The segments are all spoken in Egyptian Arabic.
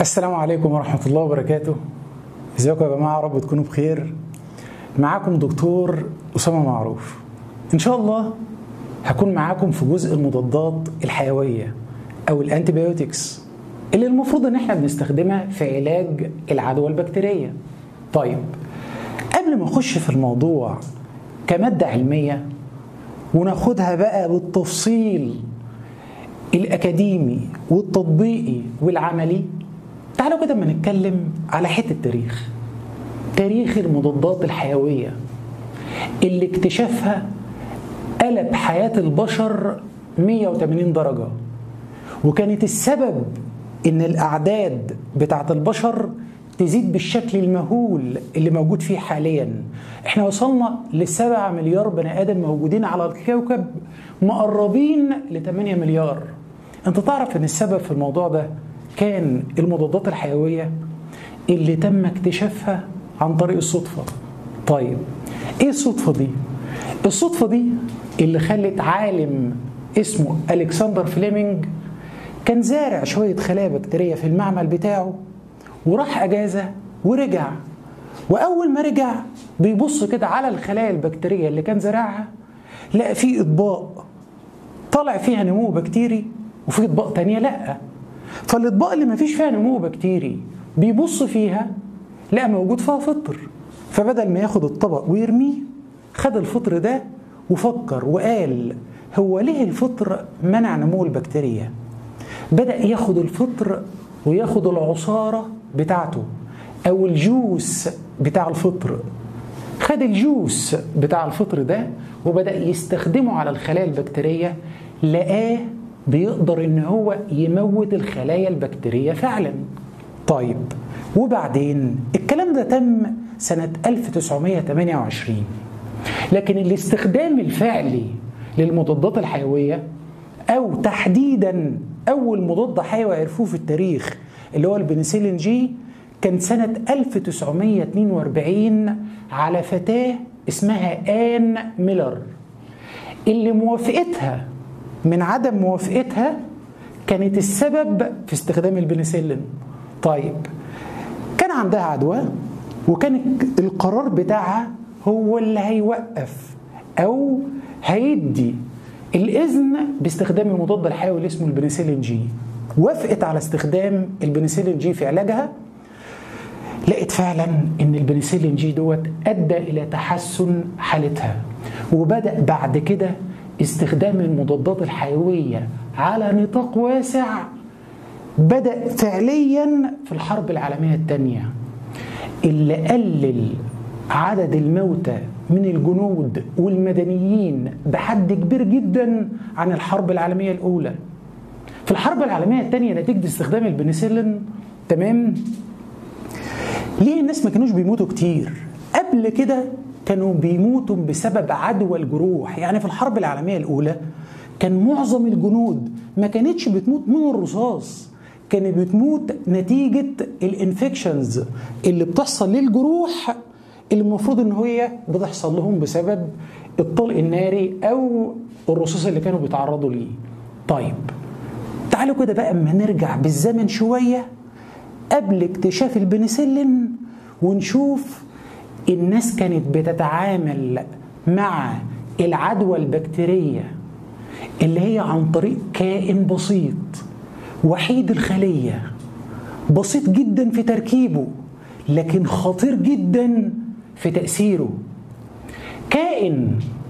السلام عليكم ورحمة الله وبركاته ازيكم يا جماعة رب تكونوا بخير معاكم دكتور أسامة معروف إن شاء الله هكون معاكم في جزء المضادات الحيوية أو الأنتيبيوتكس اللي المفروض إن إحنا بنستخدمها في علاج العدوى البكتيرية طيب قبل ما نخش في الموضوع كمادة علمية وناخدها بقى بالتفصيل الأكاديمي والتطبيقي والعملي تعالوا كده ما نتكلم على حتة تاريخ تاريخ المضادات الحيوية اللي اكتشافها قلب حياة البشر 180 درجة وكانت السبب ان الاعداد بتاعت البشر تزيد بالشكل المهول اللي موجود فيه حاليا احنا وصلنا لسبعة مليار بني ادم موجودين على الكوكب مقربين ل 8 مليار انت تعرف ان السبب في الموضوع ده كان المضادات الحيوية اللي تم اكتشافها عن طريق الصدفة طيب ايه الصدفة دي الصدفة دي اللي خلت عالم اسمه الكسندر فليمنج كان زارع شوية خلايا بكتيرية في المعمل بتاعه وراح أجازة ورجع وأول ما رجع بيبص كده على الخلايا البكتيرية اللي كان زارعها لقى في أطباق طالع فيها نمو بكتيري وفي أطباق تانية لأ فالأطباق اللي مفيش فيها نمو بكتيري بيبص فيها لقى موجود فيها فطر فبدل ما ياخد الطبق ويرميه خد الفطر ده وفكر وقال هو ليه الفطر منع نمو البكتيريا بدأ ياخد الفطر وياخد العصارة بتاعته أو الجوس بتاع الفطر خد الجوس بتاع الفطر ده وبدأ يستخدمه على الخلايا البكتيرية لقاه بيقدر ان هو يموت الخلايا البكتيرية فعلا طيب وبعدين الكلام ده تم سنة 1928 لكن الاستخدام الفعلي للمضادات الحيوية أو تحديدا أول مضاد حيوي عرفوه في التاريخ اللي هو البنسلين جي كان سنة 1942 على فتاة اسمها آن ميلر اللي موافقتها من عدم موافقتها كانت السبب في استخدام البنسلين طيب كان عندها عدوى وكان القرار بتاعها هو اللي هيوقف او هيدي الاذن باستخدام المضاد الحيوي اللي اسمه البنسلين جي وافقت على استخدام البنسلين جي في علاجها لقيت فعلا ان البنسلين جي دوت ادى الى تحسن حالتها وبدا بعد كده استخدام المضادات الحيويه على نطاق واسع بدا فعليا في الحرب العالميه الثانيه اللي قلل عدد الموتى من الجنود والمدنيين بحد كبير جدا عن الحرب العالميه الاولى في الحرب العالميه الثانيه نتيجه استخدام البنسلين تمام ليه الناس ما كانوش بيموتوا كتير قبل كده كانوا بيموتوا بسبب عدوى الجروح يعني في الحرب العالميه الاولى كان معظم الجنود ما كانتش بتموت من الرصاص كانت بتموت نتيجه الانفكشنز اللي بتحصل للجروح اللي المفروض ان هي بتحصل لهم بسبب الطلق الناري او الرصاص اللي كانوا بيتعرضوا ليه طيب تعالوا كده بقى اما نرجع بالزمن شويه قبل اكتشاف البنسلين ونشوف الناس كانت بتتعامل مع العدوى البكتيريه اللي هي عن طريق كائن بسيط وحيد الخليه بسيط جدا في تركيبه لكن خطير جدا في تأثيره كائن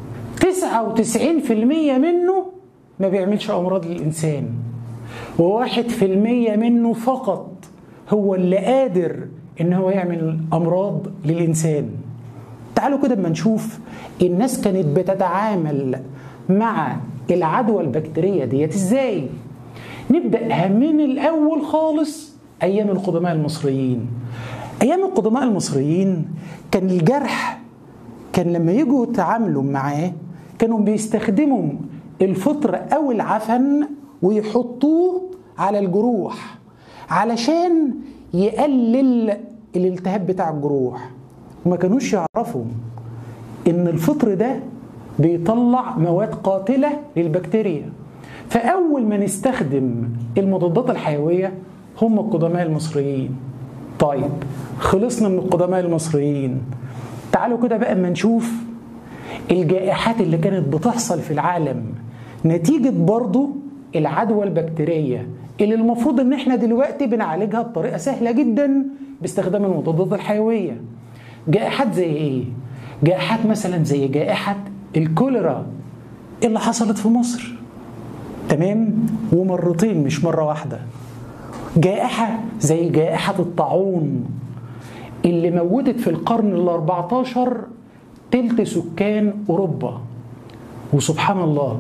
99% منه ما بيعملش أمراض للإنسان وواحد في المية منه فقط هو اللي قادر إن هو يعمل أمراض للإنسان تعالوا كده اما نشوف الناس كانت بتتعامل مع العدوى البكتيرية ديت ازاي نبدأ من الأول خالص أيام القدماء المصريين ايام القدماء المصريين كان الجرح كان لما يجوا يتعاملوا معاه كانوا بيستخدموا الفطر او العفن ويحطوه على الجروح علشان يقلل الالتهاب بتاع الجروح وما كانوش يعرفوا ان الفطر ده بيطلع مواد قاتله للبكتيريا فاول ما نستخدم المضادات الحيويه هم القدماء المصريين طيب خلصنا من القدماء المصريين تعالوا كده بقى اما نشوف الجائحات اللي كانت بتحصل في العالم نتيجة برضو العدوى البكتيرية اللي المفروض ان احنا دلوقتي بنعالجها بطريقة سهلة جدا باستخدام المضادات الحيوية جائحات زي ايه؟ جائحات مثلا زي جائحة الكوليرا اللي حصلت في مصر تمام ومرتين مش مرة واحدة جائحة زي جائحة الطاعون اللي موتت في القرن ال 14 تلت سكان أوروبا وسبحان الله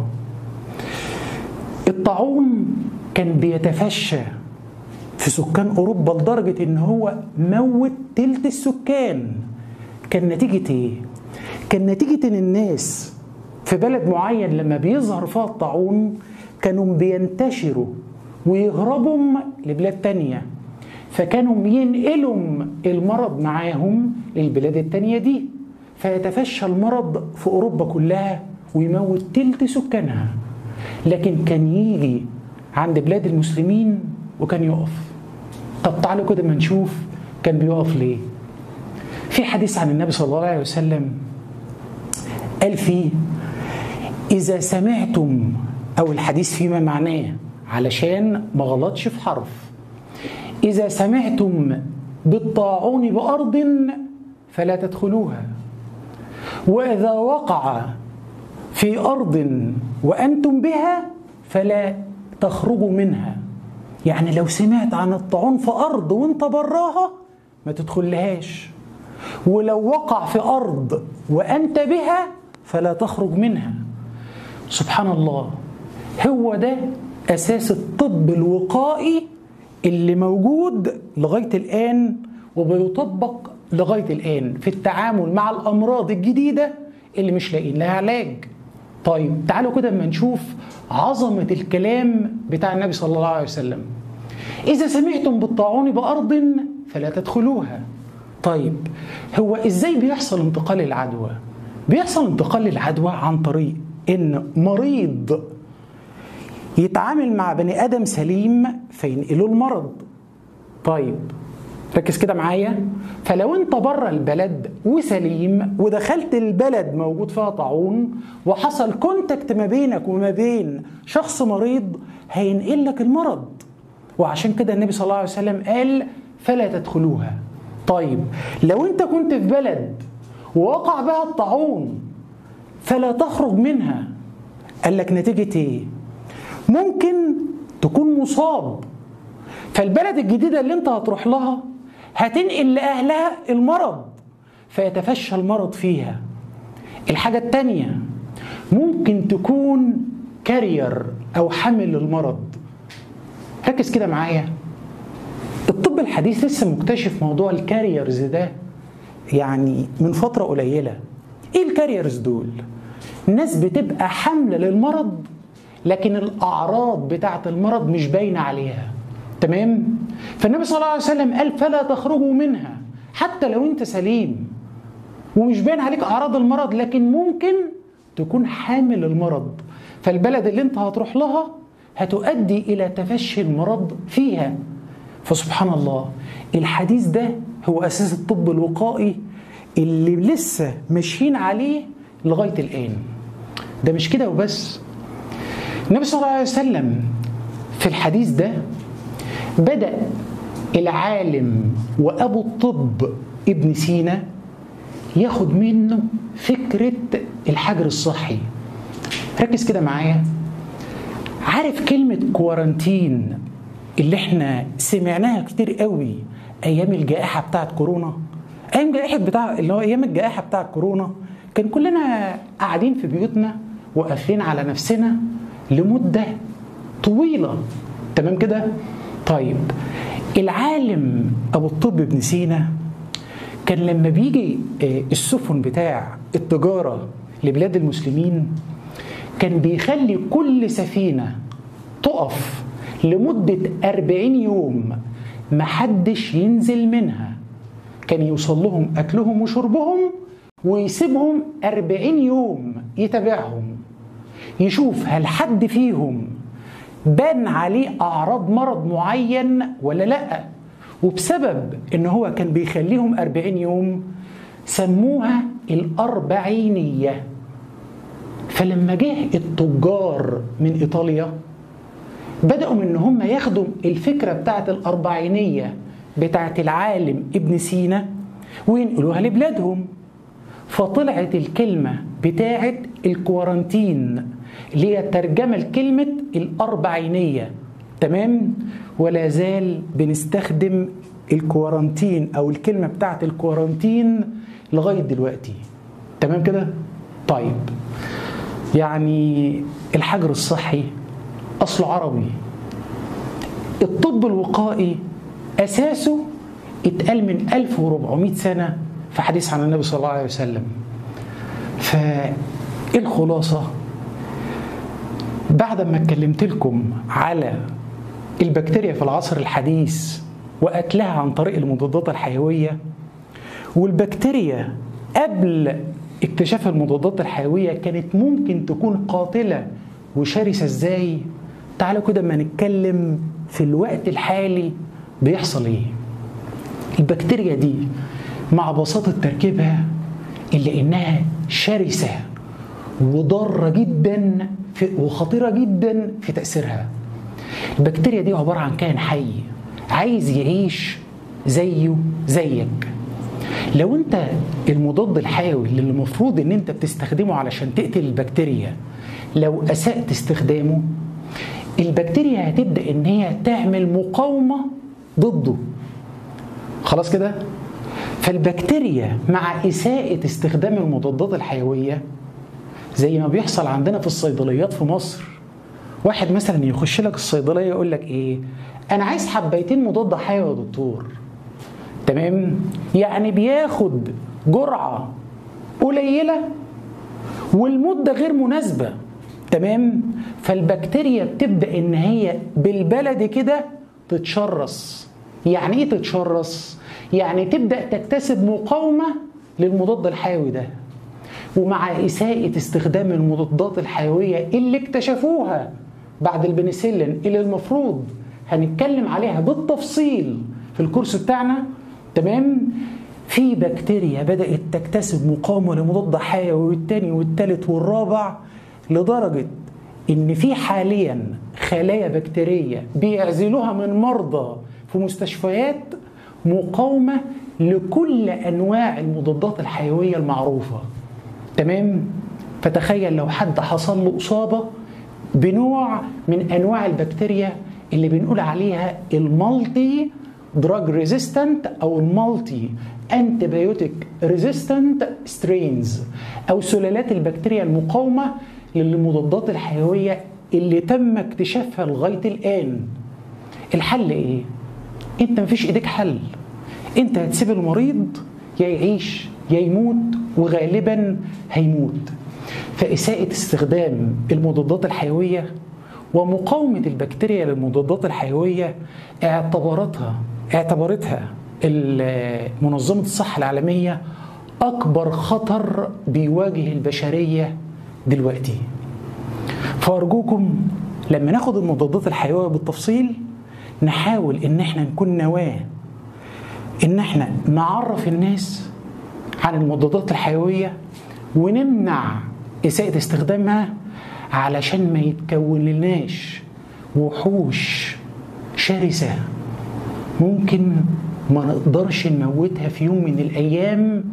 الطاعون كان بيتفشى في سكان أوروبا لدرجة إن هو موت تلت السكان كان نتيجة إيه؟ كان نتيجة إن الناس في بلد معين لما بيظهر فيها الطاعون كانوا بينتشروا ويهربوا لبلاد تانية فكانوا ينقلوا المرض معاهم للبلاد التانية دي فيتفشى المرض في أوروبا كلها ويموت تلت سكانها لكن كان يجي عند بلاد المسلمين وكان يقف طب تعالوا كده ما نشوف كان بيقف ليه في حديث عن النبي صلى الله عليه وسلم قال فيه إذا سمعتم أو الحديث فيما معناه علشان ما غلطش في حرف إذا سمعتم بالطاعون بأرض فلا تدخلوها وإذا وقع في أرض وأنتم بها فلا تخرجوا منها يعني لو سمعت عن الطاعون في أرض وأنت براها ما تدخلهاش ولو وقع في أرض وأنت بها فلا تخرج منها سبحان الله هو ده أساس الطب الوقائي اللي موجود لغاية الآن وبيطبق لغاية الآن في التعامل مع الأمراض الجديدة اللي مش لاقيين لها علاج طيب تعالوا كده اما نشوف عظمة الكلام بتاع النبي صلى الله عليه وسلم إذا سمعتم بالطاعون بأرض فلا تدخلوها طيب هو إزاي بيحصل انتقال العدوى بيحصل انتقال العدوى عن طريق إن مريض يتعامل مع بني ادم سليم فينقله المرض طيب ركز كده معايا فلو انت بره البلد وسليم ودخلت البلد موجود فيها طاعون وحصل كونتاكت ما بينك وما بين شخص مريض هينقل لك المرض وعشان كده النبي صلى الله عليه وسلم قال فلا تدخلوها طيب لو انت كنت في بلد ووقع بها الطاعون فلا تخرج منها قال لك نتيجة ايه ممكن تكون مصاب فالبلد الجديدة اللي انت هتروح لها هتنقل لأهلها المرض فيتفشى المرض فيها الحاجة التانية ممكن تكون كارير أو حمل للمرض ركز كده معايا الطب الحديث لسه مكتشف موضوع الكاريرز ده يعني من فترة قليلة ايه الكاريرز دول ناس بتبقى حاملة للمرض لكن الأعراض بتاعة المرض مش باينة عليها تمام فالنبي صلى الله عليه وسلم قال فلا تخرجوا منها حتى لو انت سليم ومش باين عليك أعراض المرض لكن ممكن تكون حامل المرض فالبلد اللي انت هتروح لها هتؤدي إلى تفشي المرض فيها فسبحان الله الحديث ده هو أساس الطب الوقائي اللي لسه ماشيين عليه لغاية الآن ده مش كده وبس النبي صلى الله عليه وسلم في الحديث ده بدأ العالم وأبو الطب ابن سينا ياخد منه فكرة الحجر الصحي ركز كده معايا عارف كلمة كوارانتين اللي احنا سمعناها كتير قوي ايام الجائحة بتاعت كورونا ايام جائحة بتاع اللي هو ايام الجائحة بتاعت كورونا كان كلنا قاعدين في بيوتنا وقافلين على نفسنا لمدة طويلة تمام كده طيب العالم ابو الطب ابن سينا كان لما بيجي السفن بتاع التجارة لبلاد المسلمين كان بيخلي كل سفينة تقف لمدة أربعين يوم محدش ينزل منها كان يوصل لهم أكلهم وشربهم ويسيبهم أربعين يوم يتابعهم يشوف هل حد فيهم بان عليه اعراض مرض معين ولا لا وبسبب ان هو كان بيخليهم أربعين يوم سموها الأربعينية فلما جه التجار من إيطاليا بدأوا من ان هم ياخدوا الفكرة بتاعت الأربعينية بتاعت العالم ابن سينا وينقلوها لبلادهم فطلعت الكلمة بتاعت الكورنتين اللي هي ترجمة لكلمة الأربعينية تمام ولا زال بنستخدم الكورنتين أو الكلمة بتاعت الكورنتين لغاية دلوقتي تمام كده؟ طيب يعني الحجر الصحي أصله عربي الطب الوقائي أساسه اتقال من 1400 سنة في حديث عن النبي صلى الله عليه وسلم فالخلاصة بعد ما اتكلمت لكم على البكتيريا في العصر الحديث وقتلها عن طريق المضادات الحيوية والبكتيريا قبل اكتشاف المضادات الحيوية كانت ممكن تكون قاتلة وشرسة ازاي تعالوا كده ما نتكلم في الوقت الحالي بيحصل ايه البكتيريا دي مع بساطة تركيبها إلا إنها شرسة وضارة جدا في وخطيرة جدا في تأثيرها البكتيريا دي عبارة عن كائن حي عايز يعيش زيه زيك لو انت المضاد الحيوي اللي المفروض ان انت بتستخدمه علشان تقتل البكتيريا لو اسأت استخدامه البكتيريا هتبدأ ان هي تعمل مقاومة ضده خلاص كده فالبكتيريا مع إساءة استخدام المضادات الحيوية زي ما بيحصل عندنا في الصيدليات في مصر واحد مثلا يخش لك الصيدلية يقول لك إيه أنا عايز حبيتين مضاد حيوي يا دكتور تمام يعني بياخد جرعة قليلة والمدة غير مناسبة تمام فالبكتيريا بتبدأ إن هي بالبلدي كده تتشرس يعني إيه تتشرس؟ يعني تبدأ تكتسب مقاومة للمضاد الحيوي ده ومع إساءة استخدام المضادات الحيوية اللي اكتشفوها بعد البنسلين اللي المفروض هنتكلم عليها بالتفصيل في الكورس بتاعنا تمام في بكتيريا بدأت تكتسب مقاومة لمضاد حيوي والتاني والتالت والرابع لدرجة إن في حاليا خلايا بكتيرية بيعزلوها من مرضى في مستشفيات مقاومة لكل أنواع المضادات الحيوية المعروفة تمام فتخيل لو حد حصل له إصابة بنوع من أنواع البكتيريا اللي بنقول عليها المالتي دراج ريزيستنت أو المالتي انتبيوتيك ريزيستنت سترينز أو سلالات البكتيريا المقاومة للمضادات الحيوية اللي تم اكتشافها لغاية الآن الحل إيه؟ انت مفيش ايديك حل انت هتسيب المريض يا يعيش يا يموت وغالبا هيموت فإساءة استخدام المضادات الحيوية ومقاومة البكتيريا للمضادات الحيوية اعتبرتها اعتبرتها منظمة الصحة العالمية أكبر خطر بيواجه البشرية دلوقتي فأرجوكم لما ناخد المضادات الحيوية بالتفصيل نحاول ان احنا نكون نواه ان احنا نعرف الناس عن المضادات الحيويه ونمنع اساءه استخدامها علشان ما يتكون لناش وحوش شرسه ممكن ما نقدرش نموتها في يوم من الايام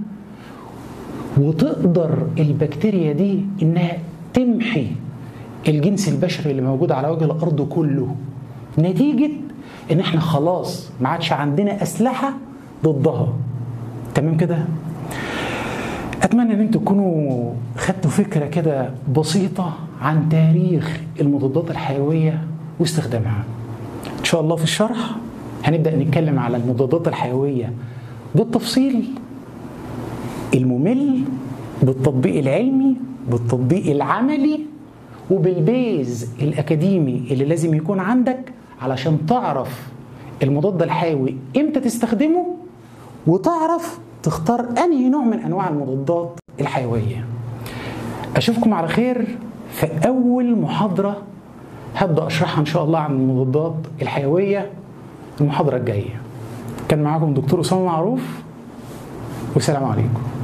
وتقدر البكتيريا دي انها تمحي الجنس البشري اللي موجود على وجه الارض كله نتيجه ان احنا خلاص ما عادش عندنا اسلحه ضدها تمام كده اتمنى ان انتم تكونوا خدتوا فكره كده بسيطه عن تاريخ المضادات الحيويه واستخدامها ان شاء الله في الشرح هنبدا نتكلم على المضادات الحيويه بالتفصيل الممل بالتطبيق العلمي بالتطبيق العملي وبالبيز الاكاديمي اللي لازم يكون عندك علشان تعرف المضاد الحيوي امتى تستخدمه وتعرف تختار انهي نوع من انواع المضادات الحيويه اشوفكم على خير في اول محاضره هبدا اشرحها ان شاء الله عن المضادات الحيويه المحاضره الجايه كان معاكم دكتور اسامه معروف والسلام عليكم